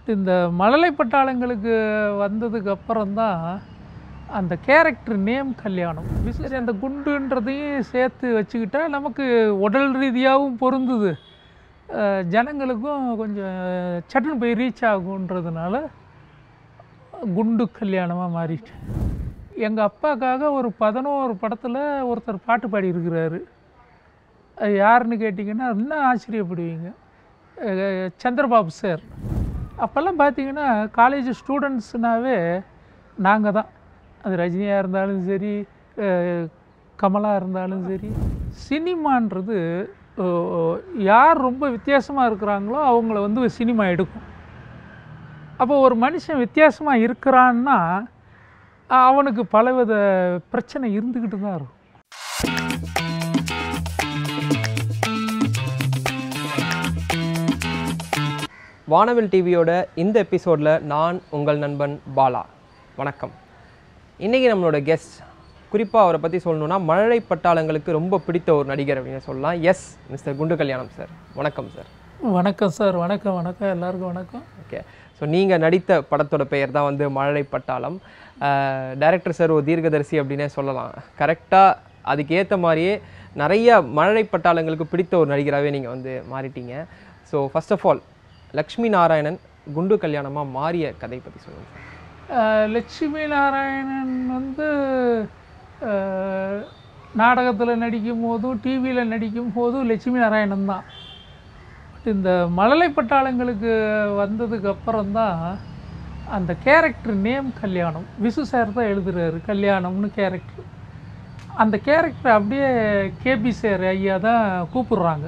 But இந்த மழலை பட்டாளங்களுக்கு வந்ததுக்கு அப்புறம்தான் அந்த கேரக்டர் நேம் கல்யாணம் சரி அந்த குண்டுன்றதையும் சேர்த்து வச்சுக்கிட்டா நமக்கு உடல் ரீதியாகவும் பொருந்துது அஹ் ஜனங்களுக்கும் கொஞ்சம் சட்டுன்னு போய் ரீச் ஆகுன்றதுனால குண்டு கல்யாணமாக மாறிட்டு எங்கள் அப்பாக்காக ஒரு பதினோரு படத்தில் ஒருத்தர் பாட்டு பாடியிருக்கிறாரு அது யாருன்னு கேட்டிங்கன்னா இன்னும் ஆச்சரியப்படுவீங்க அஹ் சந்திரபாபு சார் அப்போல்லாம் பார்த்தீங்கன்னா காலேஜ் ஸ்டூடெண்ட்ஸ்னாவே நாங்கள் தான் அது ரஜினியாக இருந்தாலும் சரி அஹ் கமலா இருந்தாலும் சரி சினிமான்றது அஹ், யார் ரொம்ப வித்தியாசமாக இருக்கிறாங்களோ அவங்கள வந்து சினிமா எடுக்கும் அப்போ ஒரு மனுஷன் வித்தியாசமாக இருக்கிறான்னா அவனுக்கு பலவித பிரச்சனை இருந்துக்கிட்டு தான் இருக்கும் வானவில் டிவியோட இந்த எபிசோடில் நான் உங்கள் நண்பன் பாலா வணக்கம் இன்றைக்கி நம்மளோட கெஸ்ட் குறிப்பாக அவரை பற்றி சொல்லணும்னா மழலை பட்டாளங்களுக்கு ரொம்ப பிடித்த ஒரு நடிகர் அப்படின்னு சொல்லலாம் எஸ் மிஸ்டர் குண்டு கல்யாணம் சார் வணக்கம் சார் வணக்கம் சார் வணக்கம் வணக்கம் எல்லாருக்கும் வணக்கம் ஓகே ஸோ நீங்கள் நடித்த படத்தோட பெயர் தான் வந்து மழலை பட்டாளம் டைரக்டர் சார் ஒரு தீர்க்கதரிசி அப்படின்னே சொல்லலாம் கரெக்டாக அதுக்கு ஏற்ற மாதிரியே நிறைய மழலை பட்டாளங்களுக்கு பிடித்த ஒரு நடிகராகவே நீங்கள் வந்து மாறிட்டீங்க so first of all Lakshmi Narayanan குண்டு கல்யாணமாக மாறிய கதை பற்றி சொல்லுங்கள் சார் அஹ் லட்சுமி நாராயணன் வந்து நாடகத்தில் நடிக்கும் போதும் டிவியில் நடிக்கும் போதும் லட்சுமி நாராயணன் தான் பட் இந்த மழலை பட்டாளங்களுக்கு வந்ததுக்கு அப்புறம்தான் அந்த கேரக்டர் நேம் கல்யாணம் விசு சார் தான் எழுதுறாரு கல்யாணம்னு கேரக்டர் அந்த கேரக்டர் அப்படியே கேபி சார் ஐயா தான் கூப்பிடுறாங்க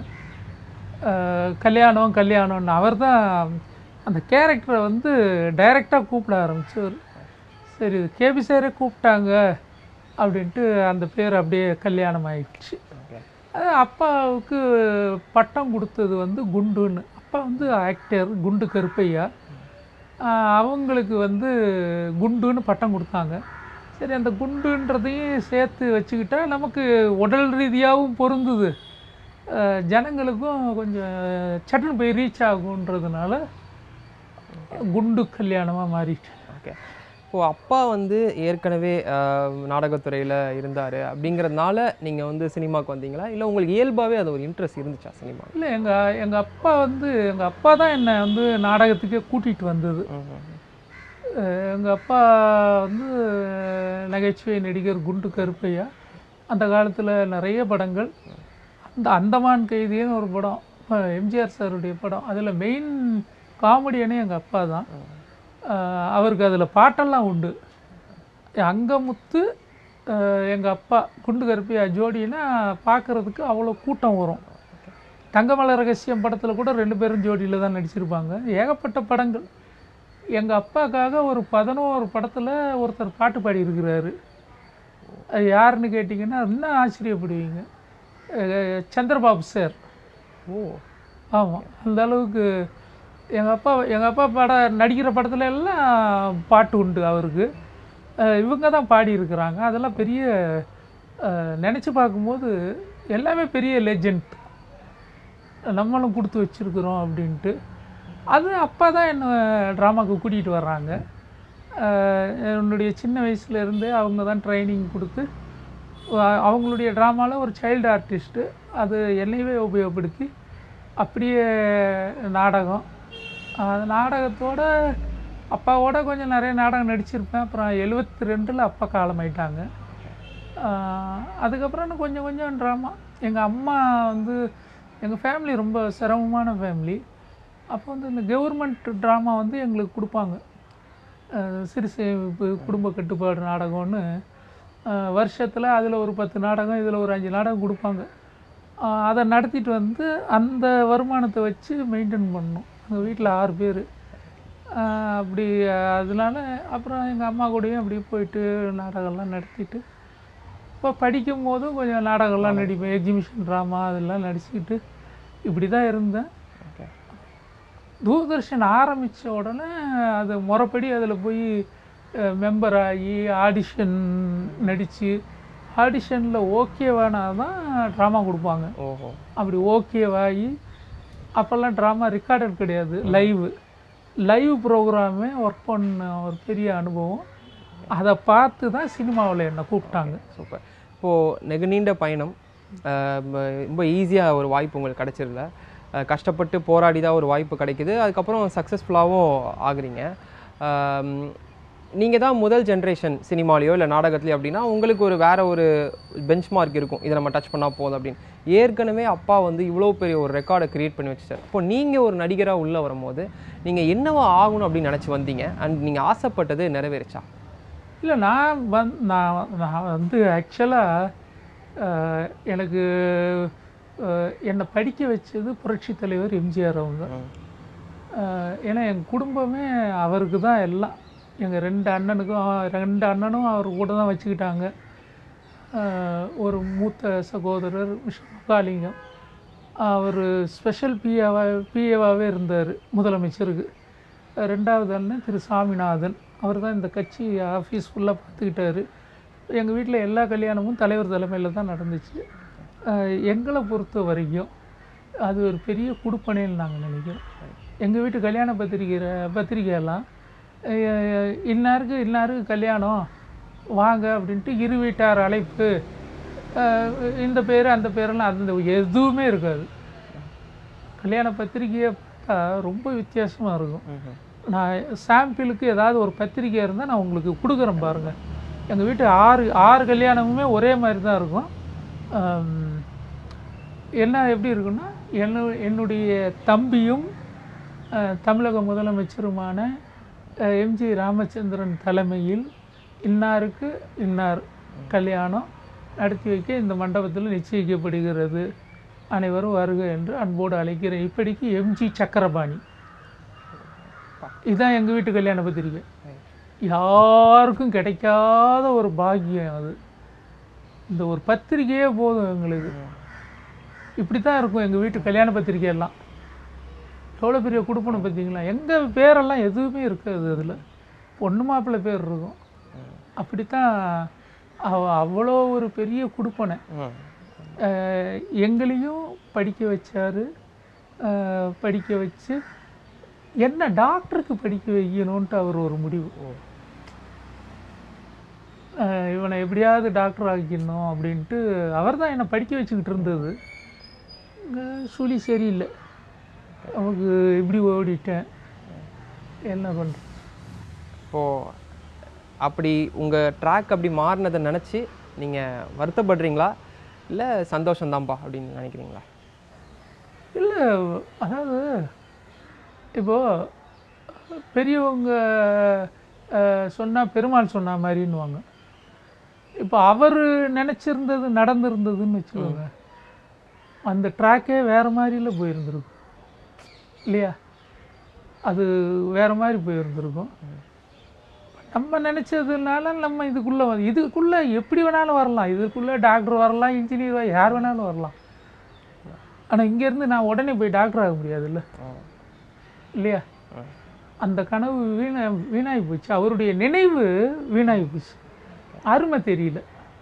அஹ் கல்யாணம் கல்யாணம்னு அவர் தான் அந்த கேரக்டரை வந்து டைரெக்டாக கூப்பிட ஆரம்பிச்சார் சரி கேபி சாரே கூப்பிட்டாங்க அப்படின்ட்டு அந்த பேர் அப்படியே கல்யாணம் ஆயிடுச்சு ஓகே அது அப்பாவுக்கு பட்டம் கொடுத்தது வந்து குண்டுன்னு அப்பா வந்து ஆக்டர் குண்டு கருப்பையா ஆஹ் அவங்களுக்கு வந்து குண்டுன்னு பட்டம் கொடுத்தாங்க சரி அந்த குண்டுன்றதையும் சேர்த்து வச்சுக்கிட்டா நமக்கு உடல் ரீதியாகவும் பொருந்துது ஆஹ் ஜனங்களுக்கும் கொஞ்சம் சட்டுன்னு போய் ரீச் ஆகுன்றதுனால குண்டு கல்யாணமாக மாறிட்டு ஓகே இப்போ அப்பா வந்து ஏற்கனவே நாடகத்துறையில் இருந்தார் அப்படிங்கிறதுனால நீங்கள் வந்து சினிமாவுக்கு வந்தீங்களா இல்லை உங்களுக்கு இயல்பாகவே அது ஒரு இன்ட்ரெஸ்ட் இருந்துச்சா சினிமா இல்லை எங்கள் எங்கள் அப்பா வந்து எங்கள் அப்பா தான் என்னை வந்து நாடகத்துக்கே கூட்டிகிட்டு வந்தது எங்கள் அப்பா வந்து நகைச்சுவை நடிகர் குண்டு கருப்பையா அந்த காலத்தில் நிறைய படங்கள் அந்த அந்தமான் கைதின்னு ஒரு படம் அஹ் எம்ஜிஆர் சாருடைய படம் அதில் மெயின் காமெடியனே எங்கள் அப்பா தான் அஹ் அவருக்கு அதில் பாட்டெல்லாம் உண்டு அங்கமுத்து எங்கள் அப்பா குண்டு கருப்பையா ஜோடினா பார்க்குறதுக்கு அவ்வளோ கூட்டம் வரும் தங்கமலை ரகசியம் படத்தில் கூட ரெண்டு பேரும் ஜோடியில் தான் நடிச்சிருப்பாங்க ஏகப்பட்ட படங்கள் எங்கள் அப்பாக்காக ஒரு பதினோரு படத்தில் ஒருத்தர் பாட்டு பாடியிருக்கிறாரு அது யாருன்னு கேட்டிங்கன்னா இன்னும் ஆச்சரியப்படுவீங்க அஹ் சந்திரபாபு சார் ஓ ஆமாம் அந்த அளவுக்கு எங்கள் அப்பா எங்கள் அப்பா பட நடிக்கிற படத்துல எல்லாம் பாட்டு உண்டு அவருக்கு அஹ் இவங்க தான் பாடியிருக்கிறாங்க அதெல்லாம் பெரிய நினச்சி பார்க்கும்போது எல்லாமே பெரிய லெஜெண்ட் நம்மளும் கொடுத்து வச்சுருக்குறோம் அப்படின்ட்டு அது அப்பா தான் என்னை ட்ராமாவுக்கு கூட்டிகிட்டு வர்றாங்க அஹ் என்னுடைய சின்ன வயசுலேருந்தே அவங்க தான் ட்ரைனிங் கொடுத்து அஹ் அவங்களுடைய ட்ராமாவில் ஒரு சைல்டு ஆர்டிஸ்ட்டு அது என்னையவே உபயோகப்படுத்தி அப்படியே நாடகம் அந்த நாடகத்தோட அப்பாவோட கொஞ்சம் நிறைய நாடகம் நடிச்சிருப்பேன் அப்புறம் எழுபத்தி ரெண்டில் அப்பா காலமாயிட்டாங்க ஆஹ் அதுக்கப்புறம் நான் கொஞ்சம் கொஞ்சம் ட்ராமா எங்கள் அம்மா வந்து எங்கள் ஃபேமிலி ரொம்ப சிரமமான ஃபேமிலி அப்போ வந்து இந்த கவர்மெண்ட் ட்ராமா வந்து எங்களுக்கு கொடுப்பாங்க ஆஹ் சிறு சேமிப்பு குடும்ப கட்டுப்பாடு நாடகம்னு வருஷத்தில் அதில் ஒரு பத்து நாடகம் இதில் ஒரு அஞ்சு நாடகம் கொடுப்பாங்க ஆஹ் அதை நடத்திட்டு வந்து அந்த வருமானத்தை வச்சு மெயின்டைன் பண்ணணும் எங்கள் வீட்டில் ஆறு பேர் அப்படி அதனால அப்புறம் எங்கள் அம்மா கூடயும் அப்படியே போயிட்டு நாடகம்லாம் நடத்திட்டு இப்போ படிக்கும் போதும் கொஞ்சம் நாடகம்லாம் நடிப்பேன் எக்ஸிபிஷன் ட்ராமா அதெல்லாம் நடிச்சுக்கிட்டு இப்படி தான் இருந்தேன் ஓகே தூர்தர்ஷன் ஆரம்பித்த உடனே அது முறைப்படி அதில் போய் மெம்பர் ஆகி ஆடிஷன் நடித்து ஆடிஷனில் ஓகேவானா தான் ட்ராமா கொடுப்பாங்க ஓஹோ அப்படி ஓகேவாகி அப்போல்லாம் ட்ராமா ரெக்கார்டட் கிடையாது லைவு லைவ் ப்ரோக்ராமே ஒர்க் பண்ண ஒரு பெரிய அனுபவம் அதை பார்த்து தான் சினிமாவில் என்னை கூப்பிட்டாங்க சூப்பர் இப்போது நெகு நீண்ட பயணம் அஹ் ம- ரொம்ப ஈஸியாக ஒரு வாய்ப்பு உங்களுக்கு கிடச்சிடல கஷ்டப்பட்டு போராடி தான் ஒரு வாய்ப்பு கிடைக்குது அதுக்கப்புறம் சக்ஸஸ்ஃபுல்லாகவும் ஆகுறீங்க நீங்கள் தான் முதல் ஜென்ரேஷன் சினிமாலேயோ இல்லை நாடகத்துலையோ அப்படின்னா உங்களுக்கு ஒரு வேற ஒரு பெஞ்ச் மார்க் இருக்கும் இதை நம்ம டச் பண்ணால் போதும் அப்படின்னு ஏற்கனவே அப்பா வந்து இவ்வளோ பெரிய ஒரு ரெக்கார்டை கிரியேட் பண்ணி வச்சுட்டார் இப்போ நீங்கள் ஒரு நடிகராக உள்ளே வரும்போது நீங்கள் என்னவா ஆகணும் அப்படின்னு நினச்சி வந்தீங்க அண்ட் நீங்கள் ஆசைப்பட்டது நிறைவேறுச்சா இல்லை நான் வந் நான் நான் வந்து ஆக்சுவலாக எனக்கு அஹ், என்னை படிக்க வச்சது புரட்சித் தலைவர் எம்ஜிஆர் அவங்க அஹ், ஏன்னா எங்கள் குடும்பமே அவருக்கு தான் எல்லாம் எங்கள் ரெண்டு அண்ணனுக்கும் ரெண்டு அண்ணனும் அவர் கூட தான் வச்சுக்கிட்டாங்க அஹ், ஒரு மூத்த சகோதரர் முகாலிங்கம் அவர் ஸ்பெஷல் பிஏவா பிஏவாகவே இருந்தார் முதலமைச்சருக்கு அஹ், ரெண்டாவது அண்ணன் திரு சாமிநாதன் அவர் தான் இந்த கட்சி ஆஃபீஸ் ஃபுல்லாக பார்த்துக்கிட்டாரு எங்கள் வீட்டில் எல்லா கல்யாணமும் தலைவர் தலைமையில் தான் நடந்துச்சு அஹ், எங்களை பொறுத்த வரைக்கும் அது ஒரு பெரிய குடுப்பனைன்னு நாங்கள் நினைக்கிறோம் எங்கள் வீட்டு கல்யாண பத்திரிக்கை பத்திரிக்கையெல்லாம் அஹ், இன்னாருக்கு இன்னாருக்கு கல்யாணம் வாங்க அப்படின்ட்டு இரு வீட்டார் அழைப்பு அஹ், இந்த பேர் அந்த பேரெல்லாம் அந்த எதுவுமே இருக்காது கல்யாண பத்திரிக்கையை பார்த்தா ரொம்ப வித்தியாசமாக இருக்கும் நான் சாம்பிளுக்கு ஏதாவது ஒரு பத்திரிக்கை இருந்தால் நான் உங்களுக்கு கொடுக்குறேன் பாருங்கள் எங்கள் வீட்டு ஆறு ஆறு கல்யாணமுமே ஒரே மாதிரி தான் இருக்கும் ஆம், என்ன எப்படி இருக்குன்னா என்ன என்னுடைய தம்பியும் அஹ், தமிழக முதலமைச்சருமான அஹ், எம்ஜி ராமச்சந்திரன் தலைமையில் இன்னாருக்கு இன்னார் கல்யாணம் நடத்தி வைக்க இந்த மண்டபத்தில் நிச்சயிக்கப்படுகிறது அனைவரும் வருக என்று அன்போடு அழைக்கிறேன் இப்படிக்கு எம்ஜி சக்கரபாணி இதுதான் எங்கள் வீட்டு கல்யாண பத்திரிக்கை யாருக்கும் கிடைக்காத ஒரு பாக்கியம் அது இந்த ஒரு பத்திரிக்கையே போதும் எங்களுக்கு இப்படி தான் இருக்கும் எங்கள் வீட்டு கல்யாண பத்திரிக்கை எல்லாம் எவ்வளோ பெரிய குடுப்பனம் பார்த்தீங்களா எங்கள் பேரெல்லாம் எதுவுமே இருக்காது அதில் பொண்ணு மாப்பிள்ளை பேர் இருக்கும் அப்படித்தான் அவ- அவ்வளோ ஒரு பெரிய குடுப்பனை அஹ் எங்களையும் படிக்க வச்சாரு அஹ் படிக்க வச்சு என்ன டாக்டருக்கு படிக்க வைக்கணுன்ட்டு அவர் ஒரு முடிவு அஹ் இவனை எப்படியாவது டாக்டர் ஆக்கிடணும் அப்படின்ட்டு அவர் தான் என்னை படிக்க வச்சுக்கிட்டு இருந்தது அஹ் சுழி சரியில்லை நமக்கு இப்படி ஓடிட்டேன் என்ன பண்ணுறது இப்போது அப்படி உங்கள் ட்ராக் அப்படி மாறினதை நினச்சி நீங்கள் வருத்தப்படுறீங்களா இல்லை சந்தோஷம்தான்ப்பா அப்படின்னு நினைக்கிறீங்களா இல்லை அதாவது இப்போது பெரியவங்க சொன்னால் பெருமாள் சொன்ன மாதிரின்னுவாங்க இப்போ அவர் நினச்சிருந்தது நடந்திருந்ததுன்னு வச்சுக்கோங்க அந்த ட்ராக்கே வேறு மாதிரில போயிருந்திருக்கும் இல்லையா அது வேறு மாதிரி போயிருந்திருக்கும் நம்ம நினச்சதுனால நம்ம இதுக்குள்ளே வந்து இதுக்குள்ளே எப்படி வேணாலும் வரலாம் இதுக்குள்ளே டாக்டர் வரலாம் இன்ஜினியர் யார் வேணாலும் வரலாம் ஆனால் இங்கேருந்து நான் உடனே போய் டாக்டர் ஆக முடியாதுல்ல இல்லையா அந்த கனவு வீணா வீணாகி போச்சு அவருடைய நினைவு வீணாகி போச்சு அருமை தெரியல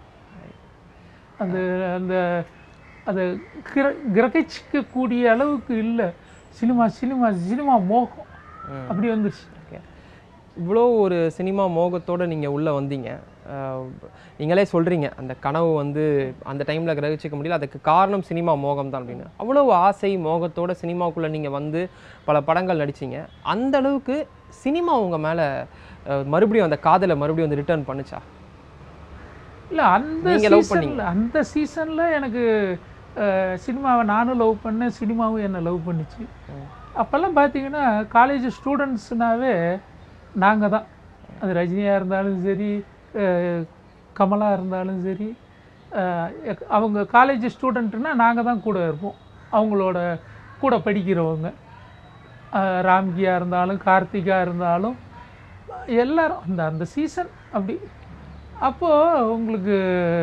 அந்த அந்த அதை கிர கிரகிச்சிக்கக்கூடிய அளவுக்கு இல்லை சினிமா சினிமா சினிமா மோகம் அப்படி வந்துருச்சு ஓகே இவ்வளோ ஒரு சினிமா மோகத்தோட நீங்கள் உள்ளே வந்தீங்க அஹ், நீங்களே சொல்கிறீங்க அந்த கனவு வந்து அந்த டைமில் கிரகிச்சிக்க முடியல அதுக்கு காரணம் சினிமா மோகம் தான் அப்படின்னு அவ்வளோ ஆசை மோகத்தோட சினிமாவுக்குள்ளே நீங்கள் வந்து பல படங்கள் நடிச்சீங்க அந்த அளவுக்கு சினிமா உங்கள் மேலே மறுபடியும் அந்த காதலை மறுபடியும் வந்து ரிட்டர்ன் பண்ணுச்சா இல்லை அந்த நீங்க love சீசனில் அந்த சீசனில் எனக்கு அஹ், சினிமாவை நானும் லவ் பண்ணேன் சினிமாவும் என்னை லவ் பண்ணிச்சு அப்போல்லாம் பார்த்தீங்கன்னா காலேஜ் ஸ்டூடெண்ட்ஸ்னாவே நாங்கள் தான் அது ரஜினியாக இருந்தாலும் சரி அஹ், கமலா இருந்தாலும் சரி அஹ், எக்- அவங்க காலேஜ் ஸ்டூடெண்ட்னா நாங்கள் தான் கூட இருப்போம் அவங்களோட கூட படிக்கிறவங்க அஹ், ராம்கியா இருந்தாலும் கார்த்திகா இருந்தாலும் எல்லாரும் அந்த அந்த சீசன் அப்படி அப்போது உங்களுக்கு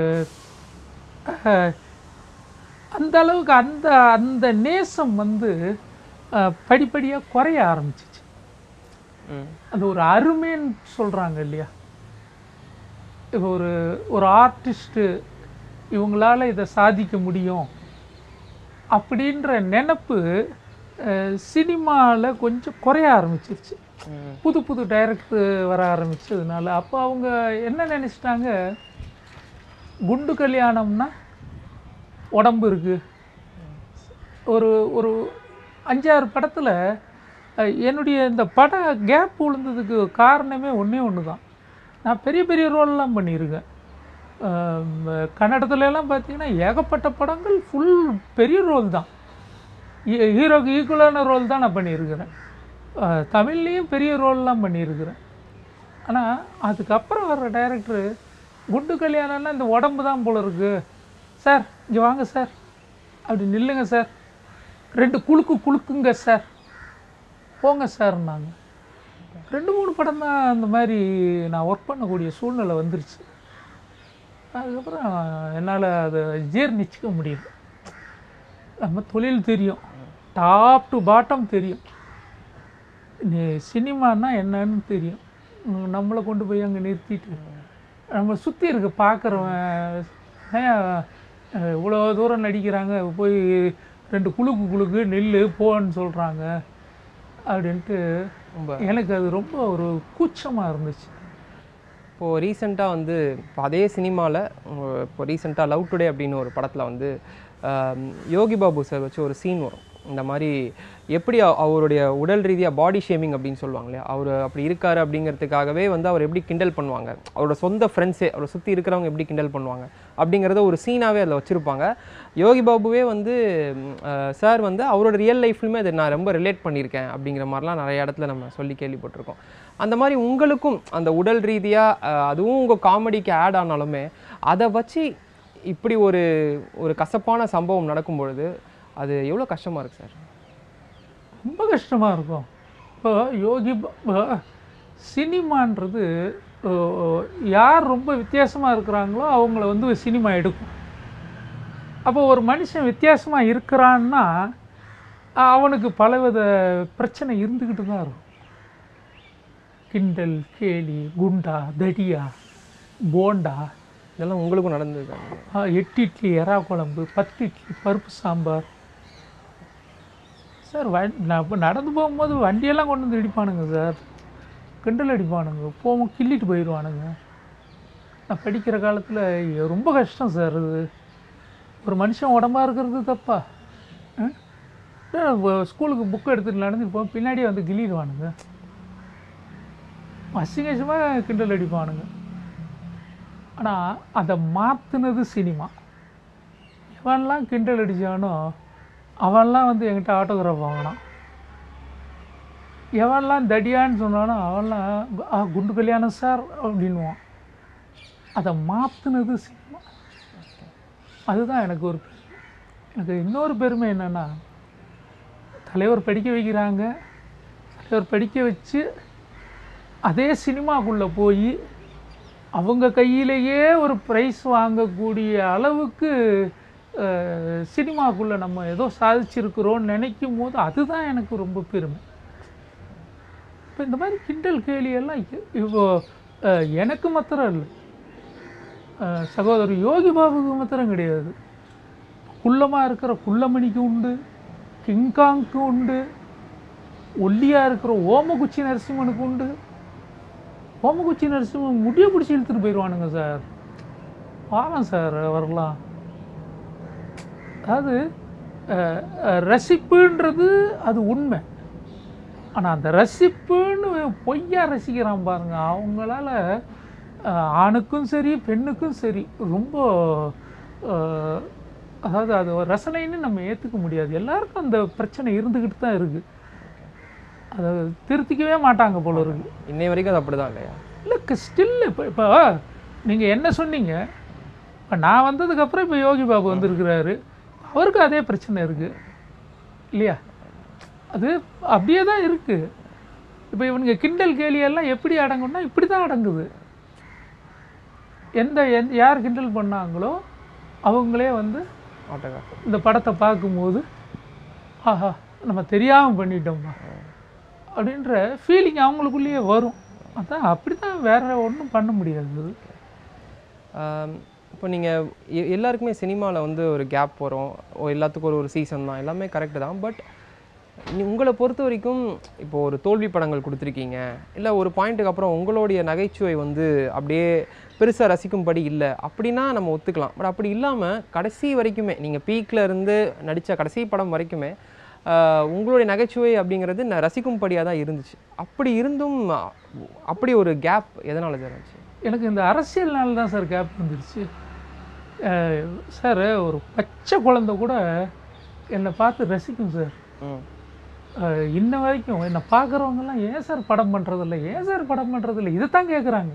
அஹ், அந்த அளவுக்கு அந்த அந்த நேசம் வந்து படிப்படியாக குறைய ஆரம்பிச்சிச்சு ம் அது ஒரு அருமைன்னு சொல்கிறாங்க இல்லையா இப்போ ஒரு ஒரு ஆர்டிஸ்ட்டு இவங்களால இதை சாதிக்க முடியும் அப்படின்ற நினப்பு சினிமாவில் கொஞ்சம் குறைய ஆரம்பிச்சிருச்சு ம். புது புது டைரக்டர் வர ஆரம்பிச்சதுனால அப்போ அவங்க என்ன நினச்சிட்டாங்க குண்டு கல்யாணம்னா உடம்பு இருக்கு ஒரு ஒரு அஞ்சாறு படத்தில் என்னுடைய இந்த பட கேப் விழுந்ததுக்கு காரணமே ஒன்றே ஒன்று தான் நான் பெரிய பெரிய ரோல்லாம் பண்ணியிருக்கேன் அஹ் கன்னடத்துல எல்லாம் பார்த்தீங்கன்னா ஏகப்பட்ட படங்கள் ஃபுல் பெரிய ரோல் தான் ஹீ- ஹீரோக்கு ஈக்குவலான ரோல் தான் நான் பண்ணியிருக்கிறேன் அஹ் தமிழ்லேயும் பெரிய ரோல்லாம் பண்ணியிருக்கிறேன் ஆனால் அதுக்கப்புறம் வர்ற டைரக்டரு குண்டு கல்யாணம்னா இந்த உடம்பு தான் போல இருக்கு சார் இங்கே வாங்க சார் அப்படி நில்லுங்க சார் ரெண்டு குலுக்கு குலுக்குங்க சார் போங்க சார்னாங்க ரெண்டு மூணு படம் தான் அந்த மாதிரி நான் ஒர்க் பண்ணக்கூடிய சூழ்நிலை வந்துருச்சு அதுக்கப்புறம் என்னால் அதை ஜீர்ணிச்சிக்க முடியல நம்ம தொழில் தெரியும் டாப் டு பாட்டம் தெரியும் நீ சினிமான்னா என்னன்னு தெரியும் உம் நம்மளை கொண்டு போய் அங்கே நிறுத்திட்டு நம்ம சுற்றி இருக்க பார்க்குறவன் ஏன் அஹ், இவ்வளோ தூரம் நடிக்கிறாங்க போய் ரெண்டு குலுக்கு குலுக்கு நெல்லு போன்னு சொல்கிறாங்க அப்படின்ட்டு ரொம்ப எனக்கு அது ரொம்ப ஒரு கூச்சமாக இருந்துச்சு இப்போது ரீசெண்டாக வந்து இப்போ அதே சினிமாவில் இப்போ ரீசெண்டாக லவ் டுடே அப்படின்னு ஒரு படத்தில் வந்து ஆம், யோகி பாபு சார் வச்சு ஒரு சீன் வரும் இந்த மாதிரி எப்படி அவ- அவருடைய உடல் ரீதியாக பாடி ஷேமிங் அப்படின்னு சொல்லுவாங்க இல்லையா அவர் அப்படி இருக்காரு அப்படிங்கிறதுக்காகவே வந்து அவர் எப்படி கிண்டல் பண்ணுவாங்க அவரோட சொந்த ஃப்ரெண்ட்ஸே அவரை சுற்றி இருக்கிறவங்க எப்படி கிண்டல் பண்ணுவாங்க அப்படிங்கிறத ஒரு சீனாகவே அதில் வச்சுருப்பாங்க யோகி பாபுவே வந்து சார் வந்து அவரோட ரியல் லைஃப்லையுமே அதை நான் ரொம்ப ரிலேட் பண்ணியிருக்கேன் அப்படிங்கிற மாதிரிலாம் நிறைய இடத்துல நம்ம சொல்லி கேள்விப்பட்டிருக்கோம் அந்த மாதிரி உங்களுக்கும் அந்த உடல் ரீதியாக அதுவும் உங்கள் காமெடிக்கு ஆட் ஆனாலுமே அதை வச்சு இப்படி ஒரு ஒரு கசப்பான சம்பவம் நடக்கும் பொழுது அது எவ்வளோ கஷ்டமாக இருக்குது சார் ரொம்ப கஷ்டமாக இருக்கும் இப்போ யோகி ப- இப்போ சினிமான்றது ஓ, யார் ரொம்ப வித்தியாசமாக இருக்கிறாங்களோ அவங்கள வந்து சினிமா எடுக்கும் அப்போ ஒரு மனுஷன் வித்தியாசமாக இருக்கிறான்னா அவனுக்கு பலவித பிரச்சனை இருந்துக்கிட்டு தான் இருக்கும் கிண்டல் கேலி குண்டா தடியா போண்டா இதெல்லாம் உங்களுக்கும் நடந்திருக்காங்க ஆ, எட்டு இட்லி எறா குழம்பு பத்து இட்லி பருப்பு சாம்பார் சார் வண் நான் இப்போ நடந்து போகும்போது வண்டியெல்லாம் கொண்டு வந்து இடிப்பானுங்க சார் கிண்டல் அடிப்பானுங்க போவோம் கிள்ளிட்டு போயிடுவானுங்க நான் படிக்கிற காலத்தில் ரொம்ப கஷ்டம் சார் இது ஒரு மனுஷன் உடம்பா இருக்கிறது தப்பா ஆ? நான் வ- ஸ்கூலுக்கு புக் எடுத்துட்டு நடந்துட்டு போவோம் பின்னாடியே வந்து கிள்ளிடுவானுங்க அசிங்கசமாக கிண்டல் அடிப்பானுங்க ஆனால் அதை மாற்றினது சினிமா எவன்லாம் கிண்டல் அடித்தானோ அவன்லாம் வந்து என்கிட்ட ஆட்டோகிராஃப் வாங்கினான் எவன்லாம் தடியான்னு சொன்னானோ அவன்லாம் கு- ஆ குண்டு கல்யாணம் சார் அப்படின்வான் அதை மாற்றினது சினிமா அதுதான் எனக்கு ஒரு பெருமை. எனக்கு இன்னொரு பெருமை என்னென்னா தலைவர் படிக்க வைக்கிறாங்க தலைவர் படிக்க வச்சு அதே சினிமாக்குள்ளே போய் அவங்க கையிலேயே ஒரு ப்ரைஸ் வாங்கக்கூடிய அளவுக்கு அஹ், சினிமாக்குள்ளே நம்ம ஏதோ சாதிச்சிருக்கிறோன்னு நினைக்கும் போது அதுதான் எனக்கு ரொம்ப பெருமை இப்போ இந்த மாதிரி கிண்டல் கேலி எல்லாம் இ- இப்போ அஹ், எனக்கு மாத்திரம் இல்லை அஹ், சகோதரர் யோகி பாபுக்கு மாத்திரம் கிடையாது குள்ளமாக இருக்கிற குள்ளமணிக்கு உண்டு கிங்காங்க்கு உண்டு ஒல்லியாக இருக்கிற ஓமகுச்சி நரசிம்மனுக்கு உண்டு ஓமகுச்சி நரசிம்மன் முடிய பிடிச்சி இழுத்துட்டு போயிடுவானுங்க சார் பாவம் சார் வரலாம் அதாவது அஹ், அஹ், ரசிப்புன்றது அது உண்மை ஆனால் அந்த ரசிப்புன்னு பொய்யா ரசிக்கிறான் பாருங்க அவங்களால அஹ், ஆணுக்கும் சரி பெண்ணுக்கும் சரி ரொம்ப அஹ், அதாவது அது ஒரு ரசனைன்னு நம்ம ஏற்றுக்க முடியாது எல்லாருக்கும் அந்த பிரச்சனை இருந்துக்கிட்டு தான் இருக்குது அதை திருத்திக்கவே மாட்டாங்க போல இருக்கு இன்னை வரைக்கும் அது அப்படிதான் இல்லையா இல்லை ஸ்டில் இப்போ இப்போ நீங்கள் என்ன சொன்னீங்க இப்போ நான் வந்ததுக்கப்புறம் இப்போ யோகி பாபு வந்திருக்கிறாரு அவருக்கும் அதே பிரச்சனை இருக்குது இல்லையா அது அப்படியே தான் இருக்குது இப்போ இவனுங்க கிண்டல் கேலியெல்லாம் எப்படி அடங்கும்னா இப்படி தான் அடங்குது எந்த எந்த யார் கிண்டல் பண்ணாங்களோ அவங்களே வந்து ஆட்டோகிராஃப் இந்த படத்தை பார்க்கும்போது ஆஹா நம்ம தெரியாமல் பண்ணிட்டோம்மா அப்படின்ற ஃபீலிங் அவங்களுக்குள்ளேயே வரும் அதான் அப்படி தான் வேற ஒன்றும் பண்ண முடியாது ஆம், இப்போ நீங்கள் எல்லாருக்குமே சினிமாவில் வந்து ஒரு கேப் வரும் ஓ, எல்லாத்துக்கும் ஒரு ஒரு சீசன் தான் எல்லாமே கரெக்டு தான் பட் நீ உங்களை பொறுத்த வரைக்கும் இப்போ ஒரு தோல்வி படங்கள் கொடுத்துருக்கீங்க இல்லை ஒரு பாயிண்ட்டுக்கு அப்புறம் உங்களுடைய நகைச்சுவை வந்து அப்படியே பெருசாக ரசிக்கும்படி இல்லை அப்படின்னா நம்ம ஒத்துக்கலாம் பட் அப்படி இல்லாமல் கடைசி வரைக்குமே நீங்கள் பீக்கில் இருந்து நடித்த கடைசி படம் வரைக்குமே ஆஹ், உங்களுடைய நகைச்சுவை அப்படிங்கிறது நான் ரசிக்கும்படியாக தான் இருந்துச்சு அப்படி இருந்தும் அ- அப்படி ஒரு கேப் எதனால சார் ஆச்சு எனக்கு இந்த அரசியல்னால தான் சார் கேப் வந்துருச்சு அஹ், சார் ஒரு பச்சை குழந்தை கூட என்னை பார்த்து ரசிக்கும் சார் ம் அஹ், இன்ன வரைக்கும் என்னை பார்க்குறவங்கலாம் ஏன் சார் படம் பண்ணுறதில்ல ஏன் சார் படம் பண்ணுறதில்ல இதை தான் கேட்குறாங்க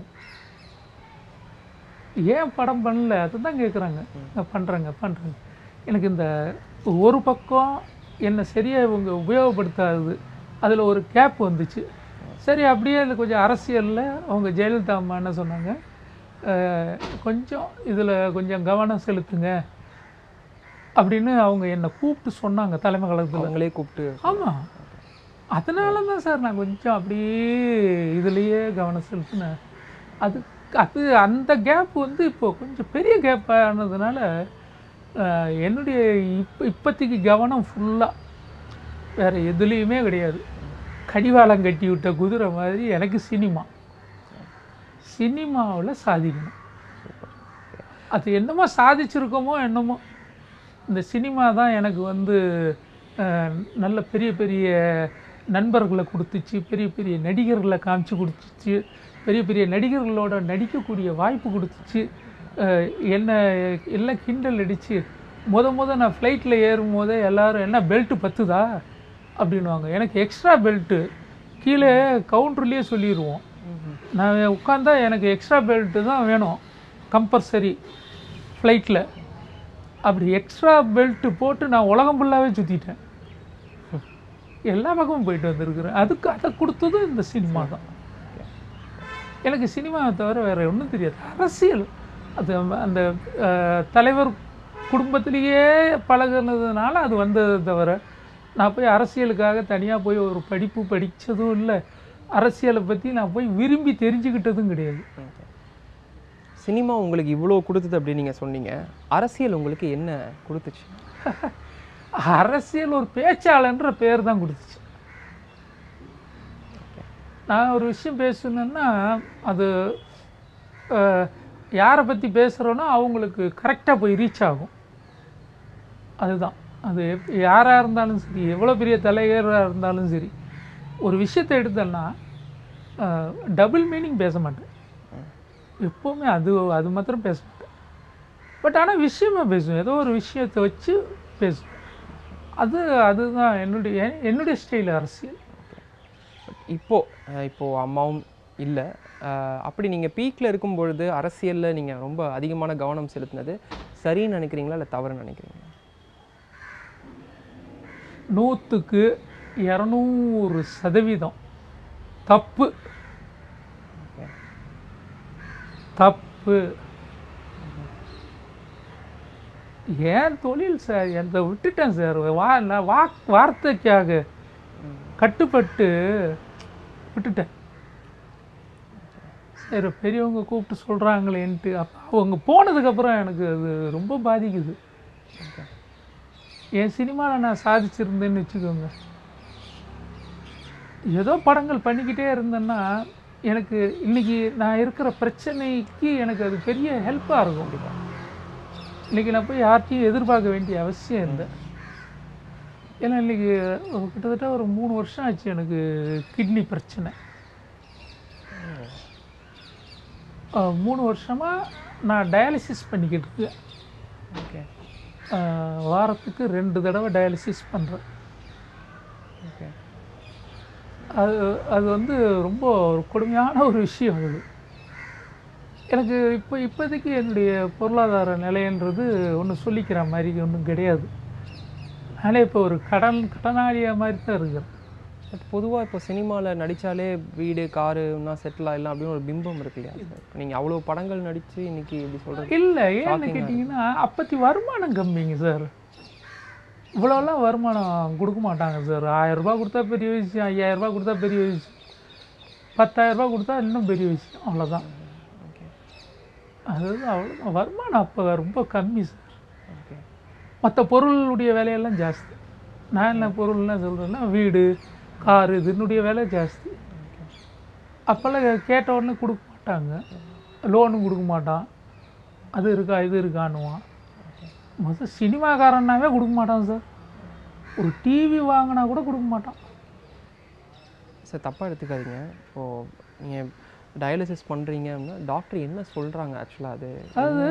ஏன் படம் பண்ணல அதை தான் கேட்குறாங்க பண்ணுறேங்க பண்ணுறேங்க எனக்கு இந்த ஒரு பக்கம் என்னை சரியாக இவங்க உபயோகப்படுத்தாது அதில் ஒரு கேப் வந்துச்சு சரி அப்படியே இது கொஞ்சம் அரசியலில் அவங்க ஜெயலலிதா அம்மா என்ன சொன்னாங்க அஹ், கொஞ்சம் இதில் கொஞ்சம் கவனம் செலுத்துங்க அப்படின்னு அவங்க என்னை கூப்பிட்டு சொன்னாங்க தலைமை கழகத்தில் அவங்களே கூப்பிட்டு ஆமாம் அதனால தான் சார் நான் கொஞ்சம் அப்படியே இதுலேயே கவனம் செலுத்தினேன் அது அது அந்த கேப் வந்து இப்போ கொஞ்சம் பெரிய கேப் ஆனதுனால அஹ், என்னுடைய இப்போ இப்போதைக்கு கவனம் ஃபுல்லாக வேறு எதுலேயுமே கிடையாது கடிவாளம் கட்டி விட்ட குதிரை மாதிரி எனக்கு சினிமா சினிமாவில் சாதிக்கணும் அது என்னமோ சாதிச்சிருக்கோமோ என்னமோ இந்த சினிமா தான் எனக்கு வந்து அஹ், நல்ல பெரிய பெரிய நண்பர்களை கொடுத்துச்சு பெரிய பெரிய நடிகர்களை காமிச்சு கொடுத்துச்சு பெரிய பெரிய நடிகர்களோட நடிக்கக்கூடிய வாய்ப்பு கொடுத்துச்சு அஹ், என்ன எல்லாம் கிண்டல் அடித்து முத முத நான் ஃப்ளைட்டில் ஏறும் போதே எல்லாரும் என்ன பெல்ட்டு பத்துதா அப்படின்வாங்க எனக்கு எக்ஸ்ட்ரா பெல்ட்டு கீழே கவுண்டர்லேயே சொல்லிடுவோம் நான் உட்காந்தா எனக்கு எக்ஸ்ட்ரா பெல்ட்டு தான் வேணும் கம்பல்சரி ஃப்ளைட்டில் அப்படி எக்ஸ்ட்ரா பெல்ட்டு போட்டு நான் உலகம் ஃபுல்லாகவே சுற்றிட்டேன் எல்லா பக்கமும் போயிட்டு வந்திருக்கிறேன் அதுக்கு அதை கொடுத்ததும் இந்த சினிமா தான் எனக்கு சினிமாவை தவிர வேறு ஒன்றும் தெரியாது அரசியல் அது அந்த அஹ், தலைவர் குடும்பத்திலேயே பழகுனதுனால அது வந்ததை தவிர நான் போய் அரசியலுக்காக தனியாக போய் ஒரு படிப்பு படித்ததும் இல்லை அரசியலை பற்றி நான் போய் விரும்பி தெரிஞ்சுக்கிட்டதும் கிடையாது சினிமா உங்களுக்கு இவ்வளோ கொடுத்தது அப்படின்னு நீங்கள் சொன்னீங்க அரசியல் உங்களுக்கு என்ன கொடுத்துச்சு அரசியல் ஒரு பேச்சாளன்ற பேர் தான் கொடுத்துச்சு நான் ஒரு விஷயம் பேசணுன்னா அது அஹ், யாரை பற்றி பேசுகிறோனோ அவங்களுக்கு கரெக்டாக போய் ரீச் ஆகும் அதுதான் அது எப்- யாராக இருந்தாலும் சரி எவ்வளோ பெரிய தலைவராக இருந்தாலும் சரி ஒரு விஷயத்தை எடுத்தேன்னா டபுள் மீனிங் பேச மாட்டேன் எப்போவுமே அது அது மாத்திரம் பேச மாட்டேன் பட் ஆனால் விஷயமா பேசுவேன் ஏதோ ஒரு விஷயத்தை வச்சு பேசுவேன் அது அதுதான் என்னுடைய என்னுடைய ஸ்டைல் அரசியல் இப்போ அஹ், இப்போ அம்மாவும் இல்லை அப்படி நீங்கள் பீக்கில் இருக்கும் பொழுது அரசியலில் நீங்கள் ரொம்ப அதிகமான கவனம் செலுத்தினது சரின்னு நினைக்கிறீங்களா இல்லை தவறுன்னு நினைக்கிறீங்களா நூற்றுக்கு இரநூறு சதவீதம் தப்பு தப்பு ஏன் தொழில் சார் எந்த விட்டுட்டேன் சார் வா நான் வா வார்த்தைக்காக கட்டுப்பட்டு விட்டுட்டேன் சரி பெரியவங்க கூப்பிட்டு சொல்கிறாங்களேன்ட்டு அப்போ அவங்க போனதுக்கப்புறம் எனக்கு அது ரொம்ப பாதிக்குது என் சினிமாவில் நான் சாதிச்சிருந்தேன்னு வச்சுக்கோங்க ஏதோ படங்கள் பண்ணிக்கிட்டே இருந்தேன்னா எனக்கு இன்னைக்கு நான் இருக்கிற பிரச்சனைக்கு எனக்கு அது பெரிய ஹெல்ப்பாக இருக்கும் இன்னைக்கு நான் போய் யார்ட்டையும் எதிர்பார்க்க வேண்டிய அவசியம் இல்லை ஏன்னா இன்னைக்கு ஒரு கிட்டத்தட்ட ஒரு மூணு வருஷம் ஆச்சு எனக்கு கிட்னி பிரச்சனை அஹ் மூணு வருஷமாக நான் டயாலிசிஸ் பண்ணிக்கிட்டு இருக்கேன் ஓகே அஹ் வாரத்துக்கு ரெண்டு தடவை டயாலிசிஸ் பண்ணுறேன் ஓகே அது அது வந்து ரொம்ப ஒரு கொடுமையான ஒரு விஷயம் அது எனக்கு இப்போ இப்போதைக்கு என்னுடைய பொருளாதார நிலைன்றது ஒன்றும் சொல்லிக்கிற மாதிரி ஒன்றும் கிடையாது நானே இப்போ ஒரு கடன் கடனாளியாக மாதிரி தான் இருக்கிறேன் பட் பொதுவாக இப்போ சினிமாவில் நடித்தாலே வீடு காரு இன்னும் செட்டில் ஆகலாம் அப்படின்னு ஒரு பிம்பம் இருக்கு இல்லையா இப்போ நீங்கள் அவ்வளோ படங்கள் நடித்து இன்னைக்கு இப்படி சொல்கிறது இல்லை ஏன்னு கேட்டிங்கன்னா அப்பத்தி வருமானம் கம்மிங்க சார் இவ்வளோலாம் வருமானம் கொடுக்க மாட்டாங்க சார் ஆயிரம் ரூபாய் கொடுத்தா பெரிய விஷயம் ஐயாயிரம் ரூபாய் கொடுத்தா பெரிய விஷயம் பத்தாயிரம் ரூபாய் கொடுத்தா இன்னும் பெரிய விஷயம் அவ்வளோதான் ஓகே அதாவது அவ்வளோ வருமானம் அப்போ ரொம்ப கம்மி சார் ஓகே மற்ற பொருளுடைய விலையெல்லாம் ஜாஸ்தி நான் என்ன பொருள்லாம் சொல்கிறேன்னா வீடு காரு இதனுடைய விலை ஜாஸ்தி அப்போல்லாம் கேட்ட உடனே கொடுக்க மாட்டாங்க லோனும் கொடுக்க மாட்டான் அது இருக்கா இது இருக்கான்னுவான் மொத்தம் சினிமாக்காரன்னாவே கொடுக்க மாட்டான் சார் ஒரு டிவி வாங்கினா கூட கொடுக்க மாட்டான் சார் தப்பாக எடுத்துக்காதீங்க இப்போது நீங்கள் டயாலிசிஸ் பண்ணுறீங்க அப்படின்னா டாக்டர் என்ன சொல்கிறாங்க ஆக்சுவலாக அது அது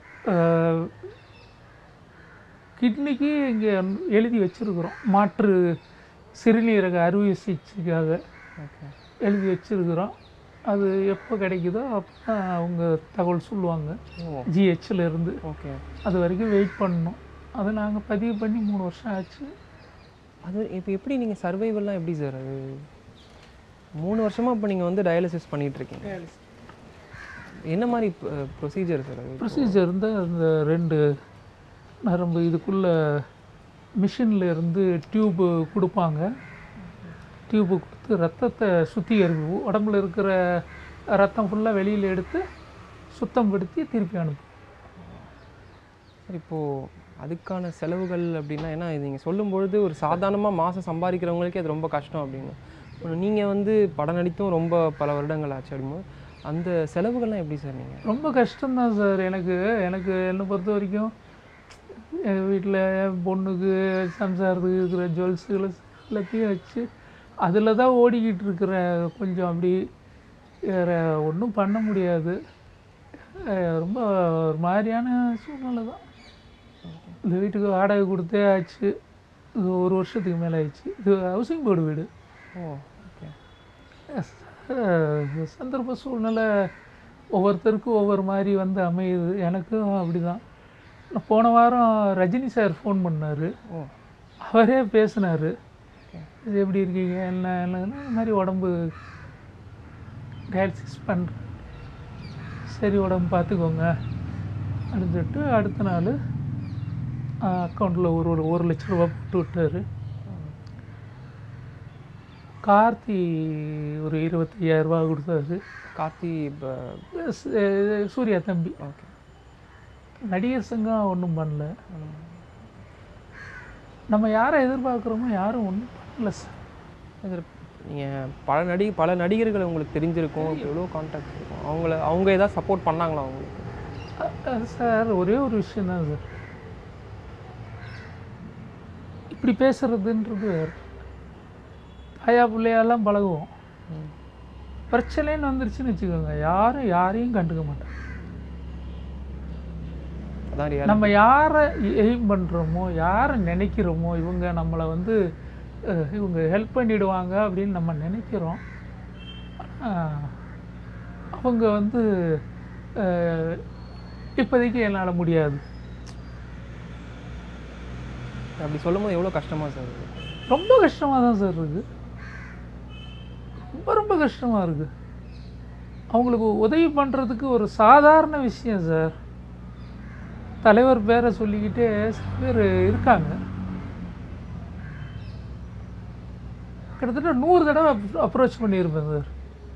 கிட்னிக்கு இங்கே எழுதி வச்சுருக்குறோம் மாற்று சிறுநீரக அறுவை சிகிச்சைக்காக ஓகே எழுதி வச்சுருக்குறோம் அது எப்போ கிடைக்குதோ அப்போ தான் அவங்க தகவல் சொல்லுவாங்க ஓ GH ல இருந்து ஓகே அது வரைக்கும் வெயிட் பண்ணணும் அதை நாங்கள் பதிவு பண்ணி மூணு வருஷம் ஆச்சு அது இப்போ எப்படி நீங்கள் சர்வைவல்லாம் எப்படி சார் அது மூணு வருஷமாக இப்போ நீங்கள் வந்து டயாலிசிஸ் பண்ணிட்டு இருக்கீங்க என்ன மாதிரி ப்ரொசீஜர் சார் அது ப்ரொசீஜர் வந்து அந்த ரெண்டு நரம்பு இதுக்குள்ளே மிஷினில் இருந்து டியூப்பு கொடுப்பாங்க டியூப்பு கொடுத்து ரத்தத்தை சுத்திகரிப்பு உடம்புல இருக்கிற ரத்தம் ஃபுல்லாக வெளியில் எடுத்து சுத்தம் படுத்தி திருப்பி அனுப்பும் சார் இப்போது அதுக்கான செலவுகள் அப்படின்னா ஏன்னா இது நீங்கள் சொல்லும்பொழுது ஒரு சாதாரணமாக மாதம் சம்பாதிக்கிறவங்களுக்கே அது ரொம்ப கஷ்டம் அப்படின்னு நீங்கள் வந்து படம் நடித்தும் ரொம்ப பல வருடங்கள் ஆச்சு அப்படிங்கும்போது அந்த செலவுகள்லாம் எப்படி சார் நீங்கள் ரொம்ப கஷ்டம்தான் சார் எனக்கு எனக்கு என்னை பொறுத்த வரைக்கும் எங்கள் வீட்டில் என் பொண்ணுக்கு சம்சாரத்துக்கு இருக்கிற ஜுவல்ஸுகளை எல்லாத்தையும் வச்சு அதில் தான் ஓடிக்கிட்டு இருக்கிறேன் கொஞ்சம் அப்படி வேறு ஒன்றும் பண்ண முடியாது அஹ் ரொம்ப ஒரு மாதிரியான சூழ்நிலை தான் இந்த வீட்டுக்கு வாடகை கொடுத்தே ஆச்சு இது ஒரு வருஷத்துக்கு மேலே ஆயிடுச்சு இது ஹவுசிங் போர்டு வீடு ஓ ஓகே அஹ் சந்தர்ப்ப சூழ்நிலை ஒவ்வொருத்தருக்கும் ஒவ்வொரு மாதிரி வந்து அமையுது எனக்கும் அப்படிதான் நான் போன வாரம் ரஜினி சார் ஃபோன் பண்ணார் ஓ அவரே பேசினார் இது எப்படி இருக்கீங்க என்ன என்னன்னா இந்த மாதிரி உடம்பு டயாலிசிஸ் பண்ணுறேன் சரி உடம்பு பார்த்துக்கோங்க அப்படின்னு சொல்லிட்டு அடுத்த நாள் அக்கௌண்ட்டில் ஒரு ஒரு ஒரு லட்ச ரூபா போட்டு விட்டாரு கார்த்தி ஒரு இருபத்தையாயிரம் ரூபா கொடுத்தாரு கார்த்தி இப்போ ஸ்- அஹ் சூர்யா தம்பி ஓகே நடிகர் சங்கம் ஒன்றும் பண்ணல நம்ம யாரை எதிர்பார்க்குறோமோ யாரும் ஒன்றும் பண்ணல சார் சார் நீங்கள் பல நடி பல நடிகர்கள் உங்களுக்கு தெரிஞ்சிருக்கும் எவ்வளோ கான்டாக்ட் இருக்கும் அவங்கள அவங்க ஏதாவது சப்போர்ட் பண்ணாங்களா உங்களுக்கு அ- அ- சார் ஒரே ஒரு விஷயம் தான் சார் இப்படி பேசுறதுன்றது வேறு தாயா பிள்ளையாலாம் பழகுவோம் ம். பிரச்சனைன்னு வந்துருச்சுன்னு வச்சுக்கோங்க யாரும் யாரையும் கண்டுக்க மாட்டாங்க அதான் ரியாலிட்டி நம்ம யாரை எய்ம் பண்ணுறோமோ யாரை நினைக்கிறோமோ இவங்க நம்மளை வந்து அஹ், இவங்க ஹெல்ப் பண்ணிடுவாங்க அப்படின்னு நம்ம நினைக்கிறோம் ஆனா, அவங்க வந்து அஹ், இப்போதைக்கு என்னால் முடியாது அப்படி சொல்லும்போது எவ்வளோ கஷ்டமா சார் இருக்கு ரொம்ப கஷ்டமாக தான் சார் இருக்குது ரொம்ப ரொம்ப கஷ்டமாக இருக்குது அவங்களுக்கு உதவி பண்ணுறதுக்கு ஒரு சாதாரண விஷயம் சார் தலைவர் பேரை சொல்லிக்கிட்டே சில பேர் இருக்காங்க கிட்டத்தட்ட நூறு தடவை அப்ரோச் பண்ணியிருப்பேன் சார்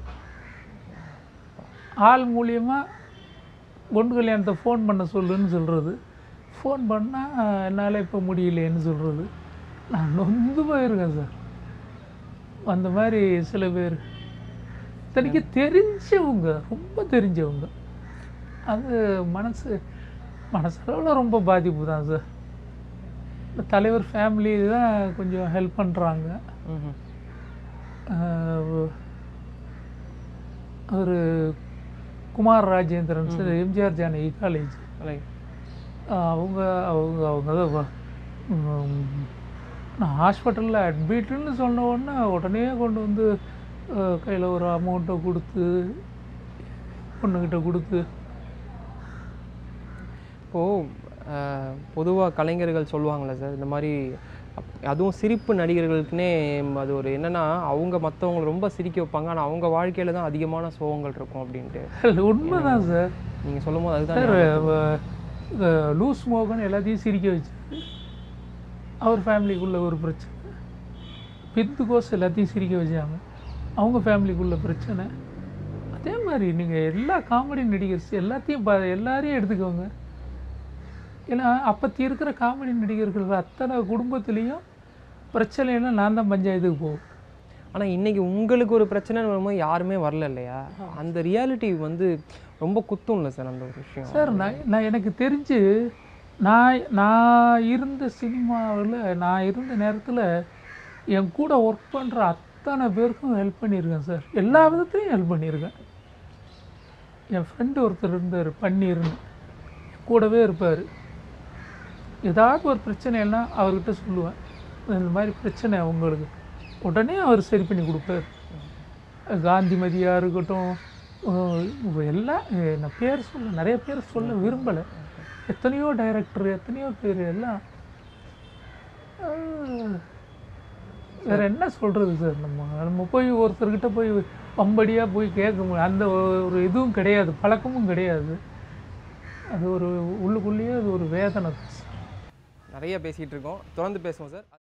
ஆள் மூலியமாக பொண்ணு கல்யாணத்தை ஃபோன் பண்ண சொல்லுன்னு சொல்கிறது ஃபோன் பண்ணால் என்னால் இப்போ முடியலையேன்னு சொல்கிறது நான் நொந்து போயிருக்கேன் சார் அந்த மாதிரி சில பேர் இத்தனைக்கு தெரிஞ்சவங்க ரொம்ப தெரிஞ்சவங்க அது மனசு மனசளவில் ரொம்ப பாதிப்பு தான் சார் இந்த தலைவர் ஃபேமிலி தான் கொஞ்சம் ஹெல்ப் பண்ணுறாங்க ம் அவர் Kumar Rajendran sir MGR Janaki college right அவங்க அவங்க அவங்க தான் வ- ம், நான் ஹாஸ்பிட்டலில் அட்மிட்டுன்னு சொன்ன உடனே உடனே கொண்டு வந்து கையில் ஒரு அமௌண்ட்டை கொடுத்து பொண்ணுக்கிட்ட கொடுத்து இப்போது பொதுவாக கலைஞர்கள் சொல்லுவாங்கள்ல சார் இந்த மாதிரி அப்- அதுவும் சிரிப்பு நடிகர்களுக்குன்னே அது ஒரு என்னன்னா அவங்க மற்றவங்களை ரொம்ப சிரிக்க வைப்பாங்க ஆனால் அவங்க வாழ்க்கையில தான் அதிகமான சோகங்கள் இருக்கும் அப்படின்ட்டு உண்மைதான் சார் நீங்கள் சொல்லும் போது அதுதான் சார் ஞாபகம் வ- இந்த லூஸ் மோகன் எல்லாத்தையும் சிரிக்க வச்சாரு அவர் ஃபேமிலிக்குள்ள ஒரு பிரச்சனை பித்து கோஸ் எல்லாத்தையும் சிரிக்க வச்சாங்க அவங்க ஃபேமிலிக்குள்ள பிரச்சனை அதே மாதிரி நீங்கள் எல்லா காமெடி நடிகர்ஸ் எல்லாத்தையும் பா எல்லாரையும் எடுத்துக்கோங்க ஏன்னா அப்பத்தி இருக்கிற காமெடி நடிகர்கள் அத்தனை குடும்பத்துலேயும் பிரச்சனைன்னா நான் தான் பஞ்சாயத்துக்கு போவேன் ஆனா இன்னைக்கு உங்களுக்கு ஒரு பிரச்சனைன்னு வரும்போது யாருமே வரல இல்லையா அந்த ரியாலிட்டி வந்து ரொம்ப குத்தும்ல சார் அந்த ஒரு விஷயம் சார் நான் நான் எனக்கு தெரிஞ்சு நான் நான் இருந்த சினிமாவில் நான் இருந்த நேரத்தில் என் கூட ஒர்க் பண்ணுற அத்தனை பேருக்கும் ஹெல்ப் பண்ணியிருக்கேன் சார் எல்லா விதத்துலையும் ஹெல்ப் பண்ணியிருக்கேன் என் ஃப்ரெண்டு ஒருத்தர் இருந்தார் பன்னீர்னு என் கூடவே இருப்பார் ஏதாவது ஒரு பிரச்சனைன்னா அவர்கிட்ட சொல்லுவேன் இந்த மாதிரி பிரச்சனை உங்களுக்கு உடனே அவர் சரி பண்ணி கொடுப்பார் காந்திமதியாக இருக்கட்டும் அஹ் எல்லாம் அஹ் நான் பேர் சொல்ல நிறைய பேர் சொல்ல விரும்பலை எத்தனையோ டைரக்டர் எத்தனையோ பேர் எல்லாம் அஹ் வேற என்ன சொல்கிறது சார் நம்ம நம்ம போய் ஒருத்தர்கிட்ட போய் பம்படியாக போய் கேட்க முடியும் அந்த ஒரு இதுவும் கிடையாது பழக்கமும் கிடையாது அது ஒரு உள்ளுக்குள்ளேயே அது ஒரு வேதனை தான் சார் நிறைய பேசிட்டு இருக்கோம் தொடர்ந்து பேசுவோம் சார்